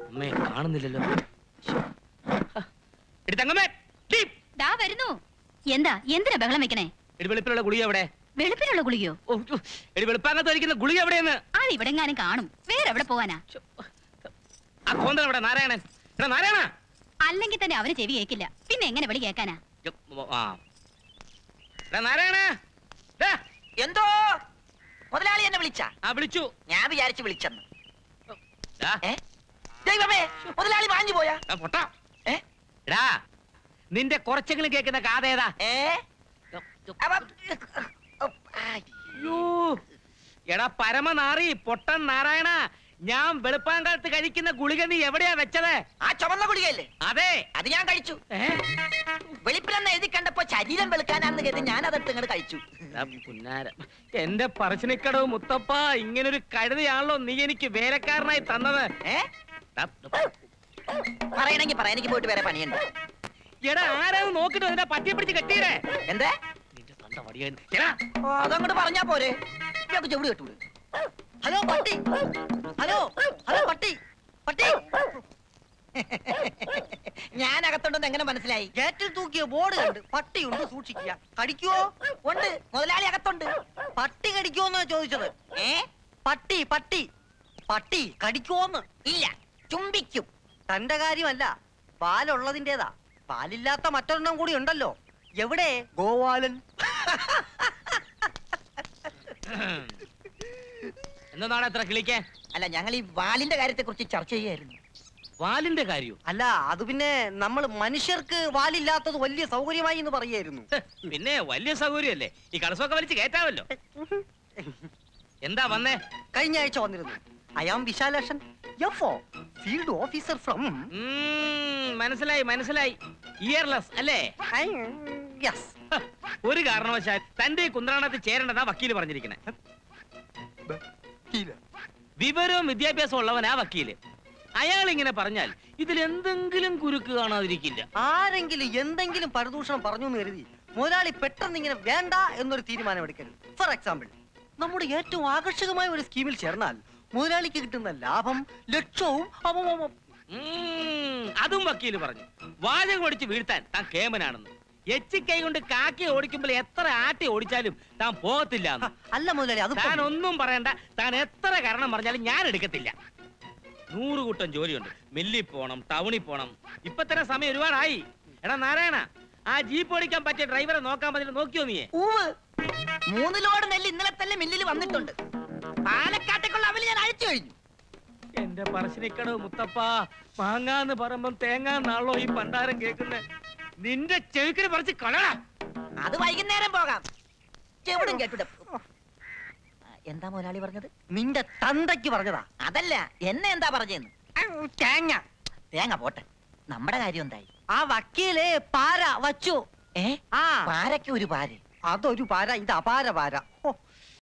അമ്മേ കാണുന്നില്ലല്ലോ എടി തങ്കമ്മേ ടീ. ദാ വരുന്നു എന്താ എന്തിനാ ബഹളം വെക്കണേ എടി വെളുപ്പിലുള്ള ഗുളിക എവിടെ വെളുപ്പിനുള്ള ഗുളികയോ ഓ, ഉ, എടി വെളുപ്പാകത്ത് ഒരിക്കുന്ന ഗുളിക എവിടെയെന്ന് അത് ഇവിടെങ്ങാനും കാണും വേറെ എവിടെ പോവാനാ ആ കോന്തൻ എവിടെ നാരായണൻ എടാ നാരായണ അല്ലെങ്കിൽ തന്നെ അവന് ചെവി കേക്കില്ല പിന്നെ എങ്ങനെ വിളി കേക്കാനാ യ്യോ, ഓ, ആ എടാ നാരായണ ദാ, എന്തോ മുതലാളി എന്നെ വിളിച്ച ആ വിളിച്ചു ഞാൻ വിചാരിച്ചു വിളിച്ചെന്ന് ദാ, ഏ ദൈവമേ മുതലാളി വാഞ്ഞു പോയാ ആ, പൊട്ടാ ഏ എടാ നിന്റെ കുറച്ചെങ്കിലും കേൾക്കുന്ന കാതേതാ ഏ അവ- ഉപ്പ്, ആയ്. അയ്യോ എടാ പരമനാറി പൊട്ടൻ നാരായണ ഞാൻ വെളുപ്പാങ്കാലത്ത് കഴിക്കുന്ന ഗുളിക നീ എവിടെയാ വെച്ചത് ആ ചുമന്ന ഗുളികയല്ലേ അതെ അത് ഞാൻ കഴിച്ചു ഏ? വെളിപ്പിലെന്ന് എഴുതി കണ്ടപ്പോ ശരീരം വെളുക്കാനാന്ന് കരുതി ഞാൻ അതെടുത്ത് ഇങ്ങോട്ട് കഴിച്ചു എടാ പുന്നാര എന്റെ പറശ്ശിനിക്കടവ് മുത്തപ്പ ഇങ്ങനൊരു കഴുതയാണല്ലോ നീ എനിക്ക് വേലക്കാരനായി തന്നത് ഏ എടാ, പറയണെങ്കി പറയാൻ എനിക്ക് പോയിട്ട് വേറെ പണിയുണ്ട് എടാ ആരാന്ന് നോക്കിട്ട് അതിനെ പറ്റിയെ പിടിച്ച് കെട്ടിയിടേ എന്തേ നിന്റെ തന്ത വടിയ എടാ ഓ, അതങ്ങോട്ട് പറഞ്ഞാ പോരെ ഇയാൾക്ക് ചെവിടി കെട്ടൂടെ ഹലോ പട്ടി ഹലോ ഹലോ പട്ടി പട്ടി ഞാൻ അകത്തുണ്ടെന്ന് എങ്ങനെ മനസ്സിലായി ഗേറ്റിൽ തൂക്കിയ ബോർഡ് കണ്ട് പട്ടിയുണ്ട് സൂക്ഷിക്കുക കടിക്കുവോ ഉണ്ട് മുതലാളി അകത്തുണ്ട് പട്ടി കടിക്കുവോന്നാ ചോദിച്ചത് ഏ പട്ടി പട്ടി പട്ടി കടിക്കുവോന്ന് ഇല്ല ചുംബിക്കും തന്റെ കാര്യമല്ല പാലുള്ളതിന്റേതാ പാലില്ലാത്ത മറ്റൊരെണ്ണം കൂടി ഉണ്ടല്ലോ എവിടെ ഗോവാലൻ എന്നതാണ് എത്ര കിളിക്കേ അല്ല ഞങ്ങൾ ഈ വാലിന്റെ കാര്യത്തെ കുറിച്ച് ചർച്ച ചെയ്യായിരുന്നു വാലിന്റെ കാര്യോ അല്ല അത് പിന്നെ നമ്മൾ മനുഷ്യർക്ക് വാലില്ലാത്തത് വലിയ സൗകര്യമായി എന്ന് പറയായിരുന്നു ഹ്, പിന്നെ വലിയ സൗകര്യമല്ലേ ഈ കടസമൊക്കെ വലിച്ച് കയറ്റാമല്ലോ എന്താ വന്നേ കഴിഞ്ഞ ആഴ്ച വന്നിരുന്നു I am Vishalakshan F field officer from ഉം, മനസ്സിലായി മനസ്സിലായി ഇയർലെസ് അല്ലേ യെസ് ഹ, ഒരു കാരണവശാൽ തന്റെ ഈ കുന്ത്രാണത്തിൽ ചേരേണ്ടതാ വക്കീല് പറഞ്ഞിരിക്കണേ വിവരവും വിദ്യാഭ്യാസവും ഉള്ളവനാ വക്കീല് അയാൾ ഇങ്ങനെ പറഞ്ഞാൽ ഇതിൽ എന്തെങ്കിലും കുരുക്ക് കാണാതിരിക്കില്ല ആരെങ്കിലും എന്തെങ്കിലും പരദൂഷണം പറഞ്ഞു എന്ന് കരുതി മുതലാളി പെട്ടെന്ന് ഇങ്ങനെ വേണ്ട എന്നൊരു തീരുമാനം എടുക്കരുത് ഫോർ എക്സാമ്പിൾ നമ്മുടെ ഏറ്റവും ആകർഷകമായ ഒരു സ്കീമിൽ ചേർന്നാൽ മുതലാളിക്ക് കിട്ടുന്ന ലാഭം ലക്ഷവും അവ- അവ- അവ- ഉം, അതും വക്കീല് പറഞ്ഞു വാചകം ഓടിച്ച് വീഴ്ത്താൻ താൻ കേമനാണെന്ന് എച്ചിക്കൈ കൊണ്ട് കാക്കി ഓടിക്കുമ്പോൾ എത്ര ആട്ടി ഓടിച്ചാലും താൻ പോകത്തില്ല ഹ, അല്ല മുതലാളി അത് താൻ ഒന്നും പറയണ്ട താൻ എത്ര കാരണം പറഞ്ഞാലും ഞാൻ എടുക്കത്തില്ല നൂറ് കൂട്ടം ജോലിയുണ്ട് മില്ലിൽ പോണം ടൗണിൽ പോണം ഇപ്പൊ തന്നെ സമയം ഒരുപാടായി എടാ നാരായണ ആ ജീപ്പ് ഓടിക്കാൻ പറ്റിയ ഡ്രൈവറെ നോക്കാൻ പറ്റില്ല നോക്കിയോ നീ ഊവ് മൂന്ന് ലോഡ് നെല്ല് ഇന്നലെ തന്നെ മില്ലിൽ വന്നിട്ടുണ്ട് പാലക്കാട്ടേക്കുള്ള അവല് ഞാൻ അഴിച്ചു കഴിഞ്ഞു എന്റെ പറശ്ശിനിക്കടവ് മുത്തപ്പ മാങ്ങാന്ന് പറയുമ്പം തേങ്ങാന്നാണല്ലോ ഈ പണ്ടാരം കേൾക്കുന്നെ നിന്റെ ചെവിക്കിന് പറിച്ച് കളടാ അത് വൈകുന്നേരം പോകാം ചെവിടും കേട്ടുടെ എന്താ മുതലാളി പറഞ്ഞത് നിന്റെ തന്തയ്ക്ക് പറഞ്ഞതാ അതല്ല എന്നെ എന്താ പറഞ്ഞെന്ന് തേങ്ങ തേങ്ങ പോട്ടെ നമ്മുടെ കാര്യം എന്തായി ആ വക്കീലെ പാര വച്ചു ഏ ആ പാരയ്ക്ക് ഒരു പാര് അതൊരു പാര ഇത് അപാര പാര